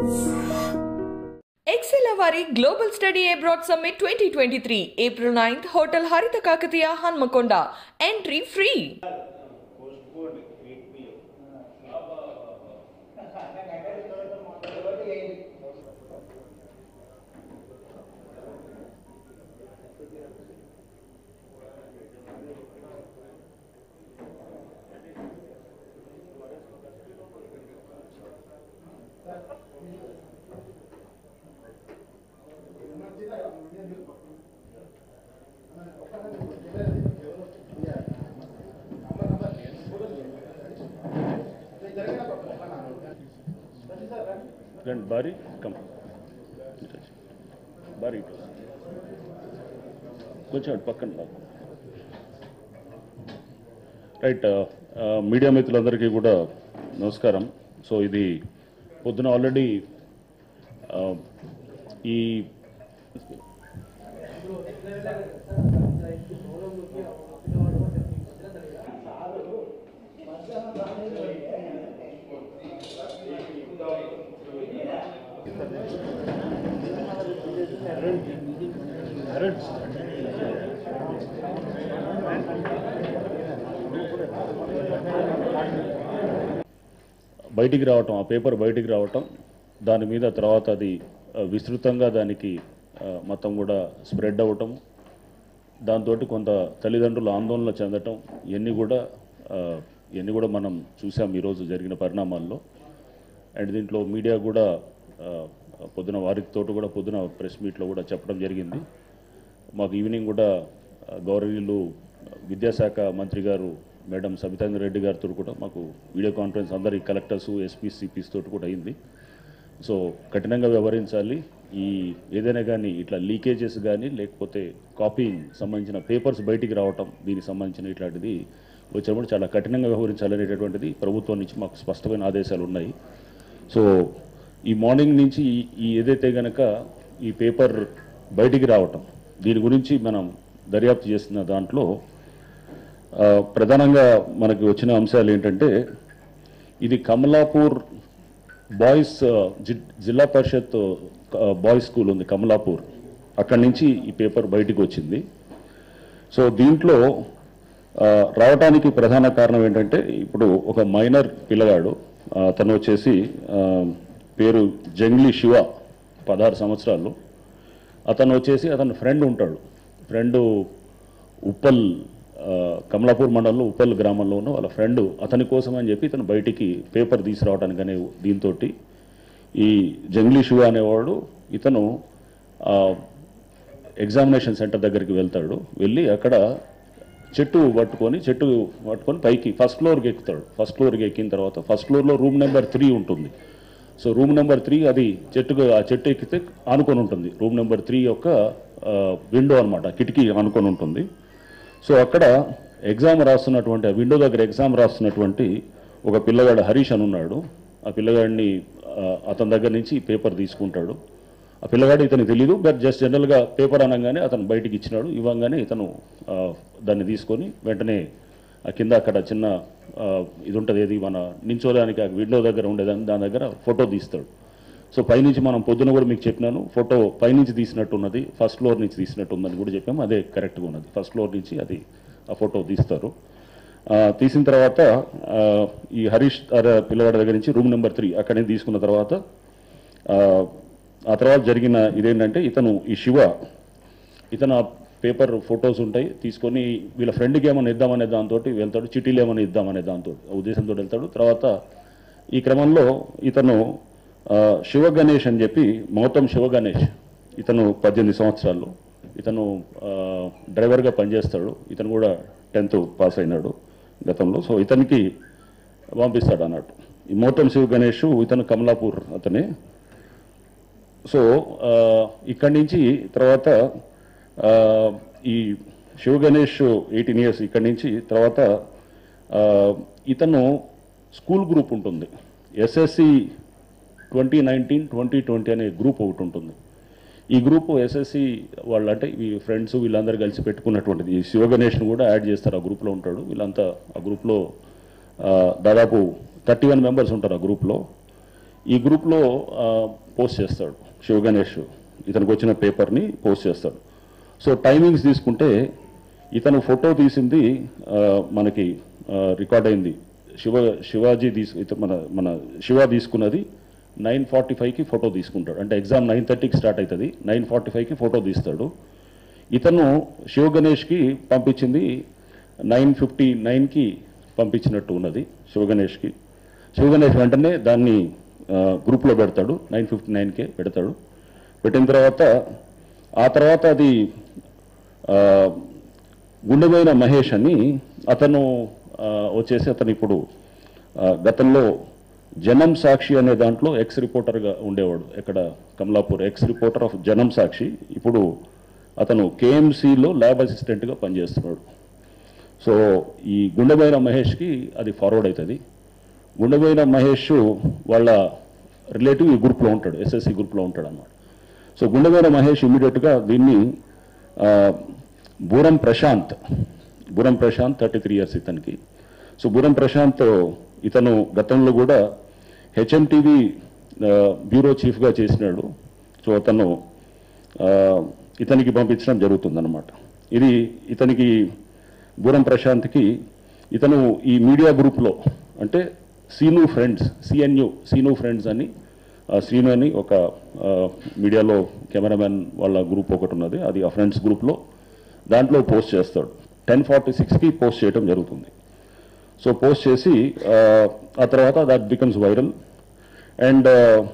XL వారి global study abroad summit twenty twenty three April ninth hotel Haritha Kakatiya Hanamkonda entry free రండి భారీ come భారీ ఇటు కొంచెం అటు పక్కన నాకు రైట్ మీడియా మిత్రులందరికీ కూడా నమస్కారం సో ఇది పొద్దున ఆల్రెడీ ఈ బయటికి రావటం ఆ పేపర్ బయటికి రావటం దాని మీద తర్వాత అది ఆ, విస్తృతంగా దానికి ఆ, మొత్తం కూడా స్ప్రెడ్ అవ్వటం దాంతో కొంత తల్లిదండ్రులు ఆందోళన చెందటం ఇవన్నీ కూడా ఆ, ఇవన్నీ కూడా మనం చూసాం ఈరోజు జరిగిన పరిణామాల్లో అండ్ దీంట్లో మీడియా కూడా ఆ, పొద్దున వారితో కూడా పొద్దున ప్రెస్ మీట్లో కూడా చెప్పడం జరిగింది మాకు ఈవినింగ్ కూడా ఆ, గౌరవనీయులు విద్యాశాఖ మంత్రి గారు మేడం సబితాంద్ర రెడ్డి గారితో కూడా మాకు వీడియో కాన్ఫరెన్స్ అందరి కలెక్టర్స్ ఎస్పీ సిపిస్ తోటి కూడా అయింది సో కఠినంగా వ్యవహరించాలి ఈ ఏదైనా కానీ ఇట్లా లీకేజెస్ కానీ లేకపోతే కాపీయింగ్ సంబంధించిన పేపర్స్ బయటికి రావటం దీనికి సంబంధించిన ఇట్లాంటిది వచ్చినప్పుడు చాలా కఠినంగా వ్యవహరించాలనేటటువంటిది ప్రభుత్వం నుంచి మాకు స్పష్టమైన ఆదేశాలు ఉన్నాయి సో ఈ మార్నింగ్ నుంచి ఈ- ఈ ఏదైతే గనక ఈ పేపర్ బయటికి రావటం దీని గురించి మనం దర్యాప్తు చేస్తున్న దాంట్లో ఆ, ప్రధానంగా మనకి వచ్చిన అంశాలు ఏంటంటే ఇది కమలాపూర్ బాయ్స్ ఆ, జి- జిల్లా పరిషత్ ఆ, బాయ్స్ స్కూల్ ఉంది కమలాపూర్ అక్కడి నుంచి ఈ పేపర్ బయటికి వచ్చింది సో దీంట్లో ఆ, రావడానికి ప్రధాన కారణం ఏంటంటే ఇప్పుడు ఒక మైనర్ పిల్లగాడు ఆ, అతను వచ్చేసి ఆ, పేరు జంగ్లీ శివ పదహారు సంవత్సరాలు అతను వచ్చేసి అతని ఫ్రెండ్ ఉంటాడు ఫ్రెండ్ ఉప్పల్ ఆ, కమలాపూర్ మండలంలో ఉప్పల్ గ్రామంలో ఉన్న వాళ్ళ ఫ్రెండ్ అతని కోసం అని చెప్పి ఇతను బయటికి పేపర్ తీసుకురావడానికి అనే దీంతో ఈ జంగ్లీ శివ అనేవాడు ఇతను ఆ, ఎగ్జామినేషన్ సెంటర్ దగ్గరికి వెళ్తాడు వెళ్ళి అక్కడ చెట్టు పట్టుకొని చెట్టు పట్టుకొని పైకి ఫస్ట్ ఫ్లోర్కి ఎక్కుతాడు ఫస్ట్ ఫ్లోర్కి ఎక్కిన తర్వాత ఫస్ట్ ఫ్లోర్లో రూమ్ నెంబర్ త్రీ ఉంటుంది సో రూమ్ నెంబర్ త్రీ అది చెట్టుకు ఆ చెట్టు ఎక్కితే ఆనుకొని ఉంటుంది రూమ్ నెంబర్ త్రీ యొక్క విండో అన్నమాట కిటికీ ఆనుకొని ఉంటుంది సో అక్కడ ఎగ్జామ్ రాస్తున్నటువంటి ఆ విండో దగ్గర ఎగ్జామ్ రాస్తున్నటువంటి ఒక పిల్లగాడు హరీష్ అని ఉన్నాడు ఆ పిల్లగాడిని ఆ, అతని దగ్గర నుంచి పేపర్ తీసుకుంటాడు ఆ పిల్లగాడు ఇతనికి తెలియదు బట్ జస్ట్ జనరల్గా పేపర్ అనగానే అతను బయటికి ఇచ్చినాడు ఇవ్వగానే ఇతను ఆ, దాన్ని తీసుకొని వెంటనే ఆ కింద అక్కడ చిన్న ఆ, ఇది ఉంటుంది ఏది మన నించోడానికి ఆ విండో దగ్గర ఉండేదాన్ని దాని దగ్గర ఫోటో తీస్తాడు సో పైనుంచి మనం పొద్దున కూడా మీకు చెప్పినాను ఫోటో పైనుంచి తీసినట్టు ఉన్నది ఫస్ట్ ఫ్లోర్ నుంచి తీసినట్టు ఉందని కూడా చెప్పాము అదే కరెక్ట్గా ఉన్నది ఫస్ట్ ఫ్లోర్ నుంచి అది ఆ ఫోటో తీస్తారు ఆ, తీసిన తర్వాత ఆ, ఈ హరీష్ అరే పిల్లవాడి దగ్గర నుంచి రూమ్ నెంబర్ త్రీ అక్కడి నుంచి తీసుకున్న తర్వాత ఆ, ఆ తర్వాత జరిగిన ఇదేంటంటే ఇతను ఈ శివ ఇతను ఆ పేపర్ ఫొటోస్ ఉంటాయి తీసుకొని వీళ్ళ ఫ్రెండ్కి ఏమైనా ఇద్దామనే దాంతో వెళ్తాడు చిటీలు ఏమైనా ఇద్దామనే దాంతో ఉద్దేశంతో వెళ్తాడు తర్వాత ఈ క్రమంలో ఇతను ఆ, శివ గణేష్ అని చెప్పి మౌతం శివ గణేష్ ఇతను పద్దెనిమిది సంవత్సరాలు ఇతను ఆ, డ్రైవర్గా పనిచేస్తాడు ఇతను కూడా టెన్త్ పాస్ అయినాడు గతంలో సో ఇతనికి పంపిస్తాడు అన్నట్టు ఈ మౌతం శివ గణేష్ ఇతను కమలాపూర్ అతనే సో ఆ, ఇక్కడి నుంచి తర్వాత ఆ, ఈ శివ గణేష్ ఎయిటీన్ ఇయర్స్ ఇక్కడి నుంచి తర్వాత ఆ, ఇతను స్కూల్ గ్రూప్ ఉంటుంది SSC twenty nineteen twenty twenty అనే గ్రూప్ ఒకటి ఉంటుంది ఈ గ్రూప్ ఎస్ఎస్సి వాళ్ళు అంటే ఈ ఫ్రెండ్స్ వీళ్ళందరూ కలిసి పెట్టుకున్నటువంటిది ఈ శివ గణేష్ను కూడా యాడ్ చేస్తారు ఆ గ్రూప్లో ఉంటాడు వీళ్ళంతా ఆ గ్రూప్లో ఆ, దాదాపు థర్టీ వన్ మెంబర్స్ ఉంటారు ఆ గ్రూప్లో ఈ గ్రూప్లో పోస్ట్ చేస్తాడు శివ గణేష్ ఇతనికి వచ్చిన పేపర్ని పోస్ట్ చేస్తాడు సో టైమింగ్స్ తీసుకుంటే ఇతను ఫోటో తీసింది ఆ, మనకి రికార్డ్ అయింది శివ శివాజీ తీసు ఇత- మన మన శివ తీసుకున్నది నైన్ ఫార్టీ ఫైవ్కి ఫోటో తీసుకుంటాడు అంటే ఎగ్జామ్ నైన్ థర్టీకి స్టార్ట్ అవుతుంది నైన్ ఫార్టీ ఫైవ్కి ఫోటో తీస్తాడు ఇతను శివ గణేష్కి పంపించింది నైన్ ఫిఫ్టీ నైన్కి పంపించినట్టు ఉన్నది శివ గణేష్కి శివ గణేష్ వెంటనే దాన్ని ఆ, గ్రూప్లో పెడతాడు నైన్ ఫిఫ్టీ నైన్కే పెడతాడు పెట్టిన తర్వాత ఆ తర్వాత అది ఆ, గుండెమైన మహేష్ అని అతను ఆ, వచ్చేసి అతను ఇప్పుడు ఆ, గతంలో జనం సాక్షి అనే దాంట్లో ఎక్స్ రిపోర్టర్గా ఉండేవాడు ఎక్కడ కమలాపూర్ ఎక్స్ రిపోర్టర్ ఆఫ్ జనం సాక్షి ఇప్పుడు అతను కేఎంసీలో ల్యాబ్ అసిస్టెంట్గా పనిచేస్తున్నాడు సో ఈ గుండెమైన మహేష్కి అది ఫార్వర్డ్ అవుతుంది గుండెమైన మహేష్ వాళ్ళ రిలేటివ్ ఈ గ్రూప్లో ఉంటాడు ఎస్ఎస్సి గ్రూప్లో ఉంటాడు అన్నమాట సో గుండెమైన మహేష్ ఇమీడియట్గా దీన్ని ఆ, Booram Prashanth Booram Prashanth thirty three years ఇతనికి సో బూరం ప్రశాంత్ ఇతను గతంలో కూడా హెచ్ఎంటీవీ బ్యూరో చీఫ్గా చేసినాడు సో అతను ఆ, ఇతనికి పంపించడం జరుగుతుందన్నమాట ఇది ఇతనికి బూరం ప్రశాంత్కి ఇతను ఈ మీడియా గ్రూప్లో అంటే Seenu friends CNU Seenu friends అని ఆ, శ్రీను అని ఒక ఆ, మీడియాలో కెమెరామెన్ వాళ్ళ గ్రూప్ ఒకటి ఉన్నది అది ఆ ఫ్రెండ్స్ గ్రూప్లో దాంట్లో పోస్ట్ చేస్తాడు టెన్ ఫార్టీ సిక్స్కి పోస్ట్ చేయడం జరుగుతుంది సో పోస్ట్ చేసి ఆ, ఆ తర్వాత దట్ బికమ్స్ వైరల్ అండ్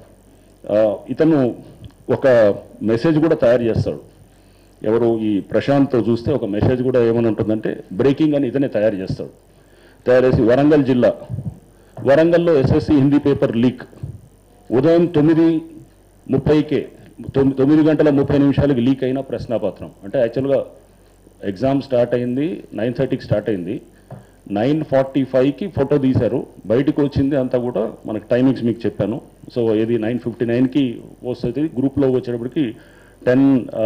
ఇతను ఒక మెసేజ్ కూడా తయారు చేస్తాడు ఎవరు ఈ ప్రశాంత్ చూస్తే ఒక మెసేజ్ కూడా ఏమని ఉంటుందంటే బ్రేకింగ్ అని ఇతనే తయారు చేస్తాడు తయారు చేసి వరంగల్ జిల్లా వరంగల్లో ఎస్ఎస్సి హిందీ పేపర్ లీక్ ఉదయం తొమ్మిది ముప్పైకే తొమ్మిది తొమ్మిది గంటల ముప్పై నిమిషాలకి లీక్ అయిన ప్రశ్నాపత్రం అంటే యాక్చువల్గా ఎగ్జామ్ స్టార్ట్ అయింది నైన్ థర్టీకి స్టార్ట్ అయింది నైన్ ఫార్టీ ఫైవ్కి ఫోటో తీశారు బయటకు వచ్చింది అంతా కూడా మనకి టైమింగ్స్ మీకు చెప్పాను సో ఇది నైన్ ఫిఫ్టీ నైన్కి వస్తుంది గ్రూప్లో వచ్చేటప్పటికి టెన్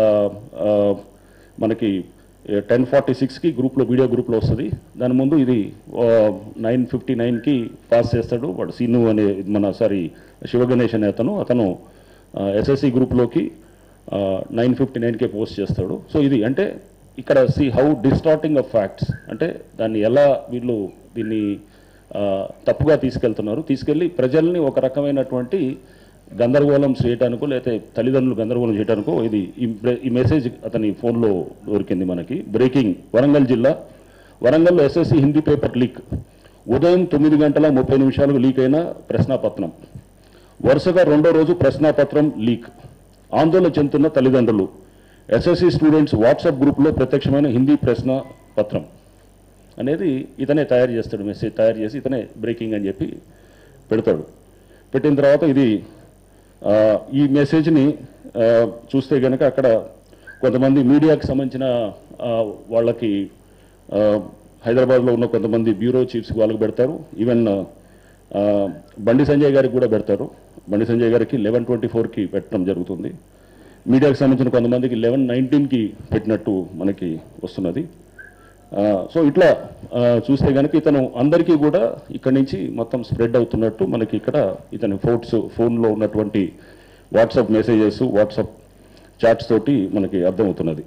మనకి టెన్ ఫార్టీ సిక్స్కి గ్రూప్లో వీడియో గ్రూప్లో వస్తుంది దాని ముందు ఇది నైన్ ఫిఫ్టీ నైన్కి పాస్ చేస్తాడు వాడు సీను అనే మన సారీ శివగణేష్ అనే అతను అతను ఎస్ఎస్సి గ్రూప్లోకి నైన్ ఫిఫ్టీ నైన్కే పోస్ట్ చేస్తాడు సో ఇది అంటే ఇక్కడ see how distorting of facts అంటే దాన్ని ఎలా వీళ్ళు దీన్ని ఆ, తప్పుగా తీసుకెళ్తున్నారు తీసుకెళ్ళి ప్రజల్ని ఒక రకమైనటువంటి గందరగోళం చేయడానికో లేకపోతే తల్లిదండ్రులు గందరగోళం చేయడానికో ఇది ఈ బ్రె- ఈ మెసేజ్ అతని ఫోన్లో దొరికింది మనకి బ్రేకింగ్ వరంగల్ జిల్లా వరంగల్లో ఎస్ఎస్సి హిందీ పేపర్ లీక్ ఉదయం తొమ్మిది గంటల ముప్పై నిమిషాలకు లీక్ అయిన ప్రశ్నాపత్రం వరుసగా రెండో రోజు ప్రశ్నాపత్రం లీక్ ఆందోళన చెందుతున్న తల్లిదండ్రులు ఎస్ఎస్సి స్టూడెంట్స్ వాట్సాప్ గ్రూప్లో ప్రత్యక్షమైన హిందీ ప్రశ్న పత్రం అనేది ఇతనే తయారు చేస్తాడు మెసేజ్ తయారు చేసి ఇతనే బ్రేకింగ్ అని చెప్పి పెడతాడు పెట్టిన తర్వాత ఇది ఆ, ఈ మెసేజ్ని ఆ, చూస్తే కనుక అక్కడ కొంతమంది మీడియాకి సంబంధించిన ఆ, వాళ్ళకి ఆ, హైదరాబాద్లో ఉన్న కొంతమంది బ్యూరో చీఫ్స్ వాళ్ళకి పెడతారు ఈవెన్ ఆ, బండి సంజయ్ గారికి కూడా పెడతారు బండి సంజయ్ గారికి లెవెన్ ట్వంటీ ఫోర్కి పెట్టడం జరుగుతుంది మీడియాకి సంబంధించిన కొంతమందికి లెవెన్ నైన్టీన్కి పెట్టినట్టు మనకి వస్తున్నది ఆ, సో ఇట్లా ఆ, చూస్తే కనుక ఇతను అందరికీ కూడా ఇక్కడి నుంచి మొత్తం స్ప్రెడ్ అవుతున్నట్టు మనకి ఇక్కడ ఇతని ఫోన్స్ ఫోన్లో ఉన్నటువంటి వాట్సాప్ మెసేజెస్ వాట్సాప్ చాట్స్ తోటి మనకి అర్థమవుతున్నది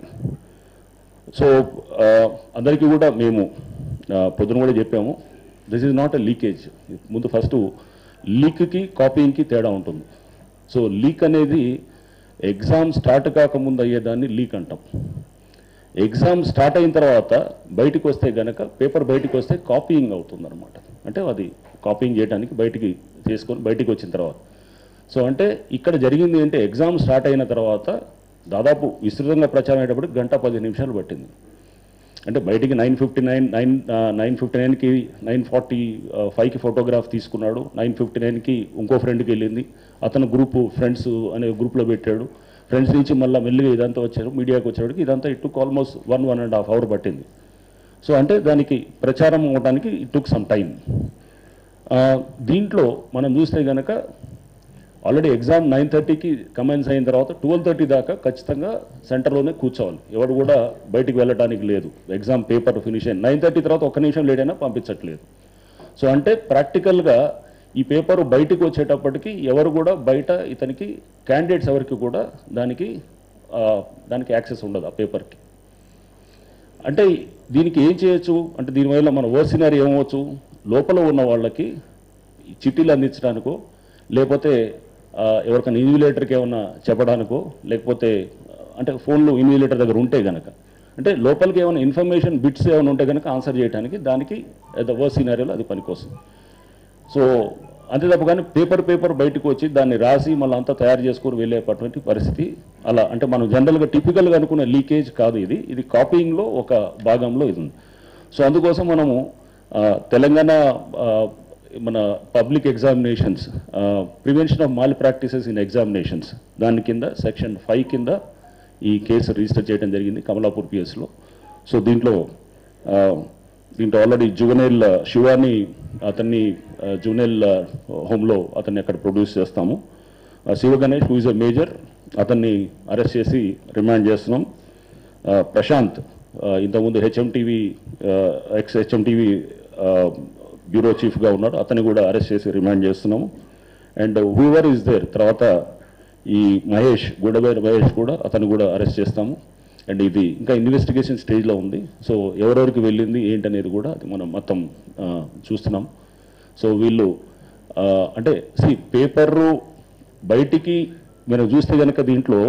సో ఆ, అందరికీ కూడా మేము ఆ, పొద్దున కూడా చెప్పాము this is not a leakage ముందు ఫస్ట్ లీక్కి కాపీయింగ్కి తేడా ఉంటుంది సో లీక్ అనేది ఎగ్జామ్ స్టార్ట్ కాకముందు అయ్యేదాన్ని లీక్ అంటాం ఎగ్జామ్ స్టార్ట్ అయిన తర్వాత బయటికి వస్తే గనక పేపర్ బయటికి వస్తే కాపీయింగ్ అవుతుంది అనమాట అంటే అది కాపీయింగ్ చేయడానికి బయటికి తీసుకొని బయటికి వచ్చిన తర్వాత సో అంటే ఇక్కడ జరిగింది ఏంటి ఎగ్జామ్ స్టార్ట్ అయిన తర్వాత దాదాపు విస్తృతంగా ప్రచారం అయ్యేటప్పుడు గంట పది నిమిషాలు పట్టింది అంటే బయటికి nine fifty nine nine nine fifty నైన్కి నైన్ ఫార్టీ ఫైవ్కి ఫోటోగ్రాఫ్ తీసుకున్నాడు నైన్ ఫిఫ్టీ నైన్కి ఇంకో ఫ్రెండ్కి వెళ్ళింది అతను గ్రూప్ ఫ్రెండ్స్ అనే గ్రూప్లో పెట్టాడు ఫ్రెండ్స్ నుంచి మళ్ళీ మెల్లిగా ఇదంతా వచ్చారు మీడియాకి వచ్చేటికి ఇదంతా it took almost one one and half hour పట్టింది సో అంటే దానికి ప్రచారం అవ్వడానికి ఇట్ టుక్ సమ్ టైం దీంట్లో మనం చూస్తే కనుక ఆల్రెడీ ఎగ్జామ్ నైన్ థర్టీకి కమెంట్స్ అయిన తర్వాత ట్వెల్వ్ థర్టీ దాకా ఖచ్చితంగా సెంటర్లోనే కూర్చోవాలి ఎవరు కూడా బయటికి వెళ్ళడానికి లేదు ఎగ్జామ్ పేపర్ ఫినిష్ అయింది నైన్ థర్టీ తర్వాత ఒక్క నిమిషం లేట్ అయినా పంపించట్లేదు సో అంటే ప్రాక్టికల్గా ఈ పేపర్ బయటకు వచ్చేటప్పటికి ఎవరు కూడా బయట ఇతనికి క్యాండిడేట్స్ ఎవరికి కూడా దానికి ఆ, దానికి యాక్సెస్ ఉండదు ఆ పేపర్కి అంటే దీనికి ఏం చేయొచ్చు అంటే దీనివల్ల మన ఓసినరీ ఏమవచ్చు లోపల ఉన్న వాళ్ళకి ఈ చిట్టీలు అందించడానికో లేకపోతే ఆ, ఎవరికైనా ఇన్విలేటర్కి ఏమన్నా చెప్పడానికో లేకపోతే ఆ, అంటే ఫోన్లు ఇన్విలేటర్ దగ్గర ఉంటే గనక అంటే లోపలికి ఏమైనా ఇన్ఫర్మేషన్ బిట్స్ ఏమైనా ఉంటే కనుక ఆన్సర్ చేయడానికి దానికి ద వర్స్ సినారియోలో అది పనికొస్తుంది సో అంతే తప్ప కానీ పేపర్ పేపర్ బయటకు వచ్చి దాన్ని రాసి మళ్ళీ అంతా తయారు చేసుకొని వెళ్ళేటటువంటి పరిస్థితి అలా అంటే మనం జనరల్గా టిపికల్గా అనుకునే లీకేజ్ కాదు ఇది ఇది కాపీయింగ్లో ఒక భాగంలో ఇది ఉంది సో అందుకోసం మనము ఆ, తెలంగాణ ఆ, మన public examinations prevention of malpractices in examinations దాని కింద సెక్షన్ ఫైవ్ కింద ఈ కేసు రిజిస్టర్ చేయడం జరిగింది కమలాపూర్ పిఎస్లో సో దీంట్లో ఆ, దీంట్లో ఆల్రెడీ జువెనైల్ శివాని అతన్ని జువెనైల్ హోమ్లో అతన్ని అక్కడ ప్రొడ్యూస్ చేస్తాము ఆ, Shiva Ganesh who is a major అతన్ని అరెస్ట్ చేసి రిమాండ్ చేస్తున్నాం ఆ, ప్రశాంత్ ఆ, ఇంతకుముందు హెచ్ఎంటీవీ ఎక్స్ హెచ్ఎంటీవీ బ్యూరో చీఫ్గా ఉన్నాడు అతన్ని కూడా అరెస్ట్ చేసి రిమాండ్ చేస్తున్నాము అండ్ హూవర్ ఈజ్ దేర్ తర్వాత ఈ మహేష్ గుడబైన మహేష్ కూడా అతను కూడా అరెస్ట్ చేస్తాము అండ్ ఇది ఇంకా ఇన్వెస్టిగేషన్ స్టేజ్లో ఉంది సో ఎవరెవరికి వెళ్ళింది ఏంటనేది కూడా అది మనం మొత్తం ఆ, చూస్తున్నాం సో వీళ్ళు ఆ, అంటే సి పేపరు బయటికి మనం చూస్తే కనుక దీంట్లో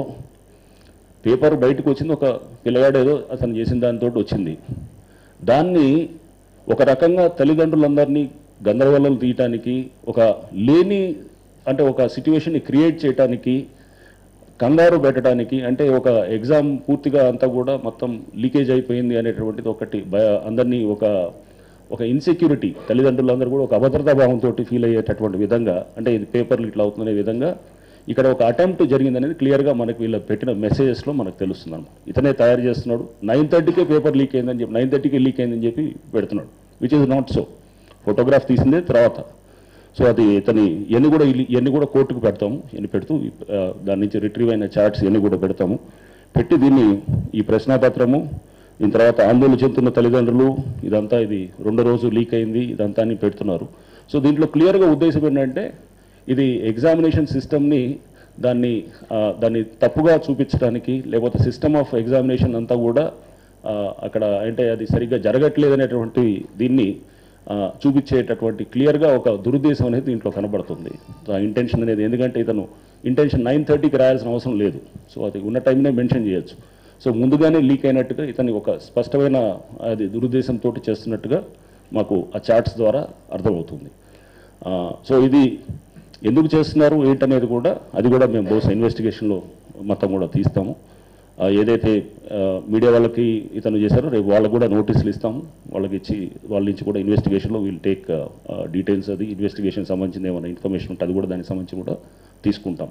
పేపర్ బయటకు వచ్చింది ఒక పిల్లగాడు ఏదో అతను చేసిన దానితో వచ్చింది దాన్ని ఒక రకంగా తల్లిదండ్రులందరినీ గందరగోళం తీయటానికి ఒక లేని అంటే ఒక సిట్యువేషన్ని క్రియేట్ చేయటానికి కంగారు పెట్టడానికి అంటే ఒక ఎగ్జామ్ పూర్తిగా అంతా కూడా మొత్తం లీకేజ్ అయిపోయింది అనేటువంటిది ఒకటి భయ అందరినీ ఒక ఒక ఇన్సెక్యూరిటీ తల్లిదండ్రులందరూ కూడా ఒక అభద్రతా భావంతో ఫీల్ అయ్యేటటువంటి విధంగా అంటే ఇది పేపర్లు ఇట్లా అవుతున్న విధంగా ఇక్కడ ఒక అటెంప్ట్ జరిగింది అనేది క్లియర్గా మనకి వీళ్ళు పెట్టిన మెసేజెస్లో మనకు తెలుస్తుంది అన్నమాట ఇతనే తయారు చేస్తున్నాడు నైన్ థర్టీకే పేపర్ లీక్ అయిందని చెప్పి నైన్ థర్టీకే లీక్ అయిందని చెప్పి పెడుతున్నాడు which is not so photograph తీసిందే తర్వాత సో అది ఇతని ఇవన్నీ కూడా ఇల్లి- ఇవన్నీ కూడా కోర్టుకు పెడతాము ఇవన్నీ పెడుతూ ఆ, దాని నుంచి రిట్రీవ్ అయిన చార్ట్స్ ఇవన్నీ కూడా పెడతాము పెట్టి దీన్ని ఈ ప్రశ్నాపత్రము దీని తర్వాత ఆందోళన చెందుతున్న తల్లిదండ్రులు ఇదంతా ఇది రెండో రోజు లీక్ అయింది ఇదంతా అని పెడుతున్నారు సో దీంట్లో క్లియర్గా ఉద్దేశం ఏంటంటే ఇది ఎగ్జామినేషన్ సిస్టమ్ని దాన్ని ఆ, దాన్ని తప్పుగా చూపించడానికి లేకపోతే సిస్టమ్ ఆఫ్ ఎగ్జామినేషన్ అంతా కూడా ఆ, అక్కడ అంటే అది సరిగ్గా జరగట్లేదు అనేటువంటి దీన్ని ఆ, చూపించేటటువంటి క్లియర్గా ఒక దురుద్దేశం అనేది దీంట్లో కనబడుతుంది సో ఆ ఇంటెన్షన్ అనేది ఎందుకంటే ఇతను ఇంటెన్షన్ నైన్ థర్టీకి రాయాల్సిన అవసరం లేదు సో అది ఉన్న టైంనే మెన్షన్ చేయొచ్చు సో ముందుగానే లీక్ అయినట్టుగా ఇతని ఒక స్పష్టమైన అది దురుద్దేశంతో చేస్తున్నట్టుగా మాకు ఆ చార్ట్స్ ద్వారా అర్థమవుతుంది ఆ, సో ఇది ఎందుకు చేస్తున్నారు ఏంటనేది కూడా అది కూడా మేము బహుశా ఇన్వెస్టిగేషన్లో మొత్తం కూడా తీస్తాము ఆ, ఏదైతే ఆ, మీడియా వాళ్ళకి ఇతను చేశారో రేపు వాళ్ళకు కూడా నోటీసులు ఇస్తాము వాళ్ళకి ఇచ్చి వాళ్ళ నుంచి కూడా ఇన్వెస్టిగేషన్లో వీల్ టేక్ డీటెయిల్స్ అది ఇన్వెస్టిగేషన్ సంబంధించిన ఏమైనా ఇన్ఫర్మేషన్ ఉంటే అది కూడా దానికి సంబంధించి కూడా తీసుకుంటాం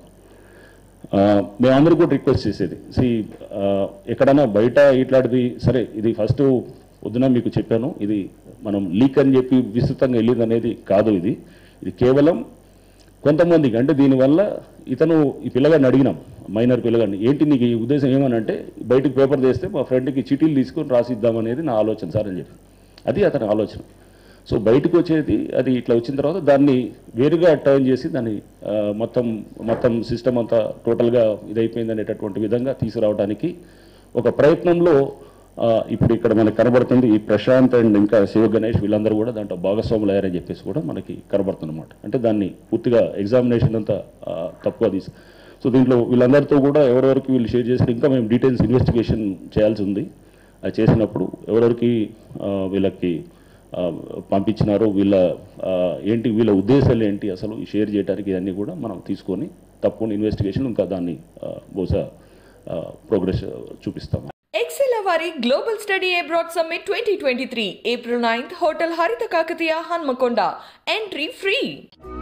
ఆ, మేమందరూ కూడా రిక్వెస్ట్ చేసేది సి ఎక్కడైనా బయట ఇట్లాంటిది సరే ఇది ఫస్ట్ పొద్దున మీకు చెప్పాను ఇది మనం లీక్ అని చెప్పి విస్తృతంగా వెళ్ళింది అనేది కాదు ఇది ఇది కేవలం కొంతమందికి అంటే దీనివల్ల ఇతను ఈ పిల్లగాడిని అడిగినాం మైనర్ పిల్లగాడిని ఏంటి నీకు ఈ ఉద్దేశం ఏమనంటే బయటికి పేపర్ తెస్తే మా ఫ్రెండ్కి చిటీలు తీసుకొని రాసిద్దామనేది నా ఆలోచన సార్ అని చెప్పి అది అతని ఆలోచన సో బయటకు వచ్చేది అది ఇట్లా వచ్చిన తర్వాత దాన్ని వేరుగా టర్న్ చేసి దాన్ని ఆ, మొత్తం మొత్తం సిస్టమ్ అంతా టోటల్గా ఇదైపోయింది అనేటటువంటి విధంగా తీసుకురావడానికి ఒక ప్రయత్నంలో ఆ, ఇప్పుడు ఇక్కడ మనకు కనబడుతుంది ఈ ప్రశాంత్ అండ్ ఇంకా శివ గణేష్ వీళ్ళందరూ కూడా దాంట్లో భాగస్వాములు అయ్యారని చెప్పేసి కూడా మనకి కనబడుతుంది అనమాట అంటే దాన్ని పూర్తిగా ఎగ్జామినేషన్ అంతా ఆ, తప్పుగా తీసు సో దీంట్లో వీళ్ళందరితో కూడా ఎవరెవరికి వీళ్ళు షేర్ చేసి ఇంకా మేము డీటెయిల్స్ ఇన్వెస్టిగేషన్ చేయాల్సి ఉంది అది చేసినప్పుడు ఎవరెవరికి ఆ, వీళ్ళకి ఆ, పంపించినారో వీళ్ళ ఆ, ఏంటి వీళ్ళ ఉద్దేశాలు ఏంటి అసలు ఈ షేర్ చేయడానికి ఇవన్నీ కూడా మనం తీసుకొని తప్పకుండా ఇన్వెస్టిగేషన్ ఇంకా దాన్ని ఆ, బహుశా ప్రోగ్రెస్ చూపిస్తాము ఎక్సెల్ వారి global study abroad summit twenty twenty three April ninth hotel Haritha Kakatiya Hanamkonda entry free